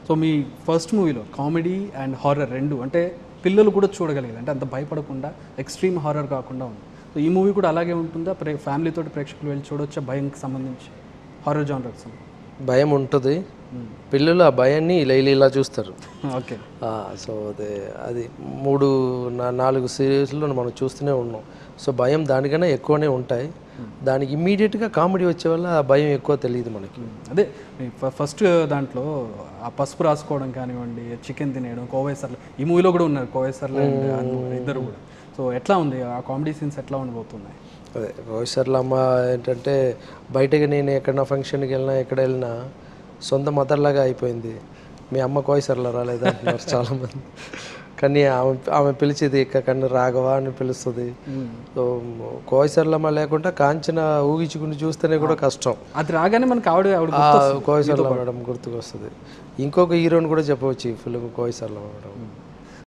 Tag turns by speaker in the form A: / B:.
A: So మీ first మూవీలో comedy and horror రెండు అంటే పిల్లలు కూడా చూడగలిగారు అంటే అంత భయపడకుండా ఎక్స్ట్రీమ్ హారర్ కాకుండా ఉంది సో ఈ మూవీ కూడా అలాగే ఉంటుందా ప్రే ఫ్యామిలీతో ప్రేక్షకులు వెళ్ళి చూడొచ్చా భయంకి సంబంధించి హారర్ జానర్కి సంబంధించి
B: భయం ఉంటుంది పిల్లలు ఆ భయాన్ని ఇలా ఇలా ఇలా చూస్తారు
A: ఓకే
B: ఆ, సో అదే అది మూడు నా- నాలుగు సిరీస్లో మనం చూస్తూనే ఉన్నాం సో భయం దానికన్నా ఎక్కువనే ఉంటాయి దానికి ఇమ్మీడియట్గా కామెడీ వచ్చే వల్ల ఆ భయం ఎక్కువ తెలియదు మనకి
A: అదే మీ ఫ- ఫస్ట్ దాంట్లో ఆ పసుపు రాసుకోవడం కానివ్వండి చికెన్ తినేయడం కోవేసర్లు ఈ మూవీలో కూడా ఉన్నారు కోవేసర్లు అండ్ అను ఇద్దరు కూడా సో ఎట్లా ఉంది ఆ కామెడీ సీన్స్ ఎట్లా ఉండబోతున్నాయి
B: అదే రోహిత్ అమ్మ ఏంటంటే బయటకి నేను ఎక్కడన్నా ఫంక్షన్కి వెళ్ళినా ఎక్కడ వెళ్ళినా సొంత మదర్లాగా అయిపోయింది మీ అమ్మ కోయిసర్లో రాలేదు అంటున్నారు చాలామంది కానీ ఆమె ఆమె పిలిచేది కన్ను రాఘవా అని పిలుస్తుంది సో కోయిసర్లమ్మ లేకుండా కాంచన ఊగించుకుని చూస్తేనే కూడా కష్టం
A: అది రాగానే మనకు ఆవిడ ఆవిడ
B: ఆ
A: గుర్తొస్తుంది.
B: కోయిసర్ల మేడం గుర్తుకొస్తుంది ఇంకొక హీరోని కూడా చెప్పవచ్చు ఈ ఫిలిం కోయిసర్ల మేడం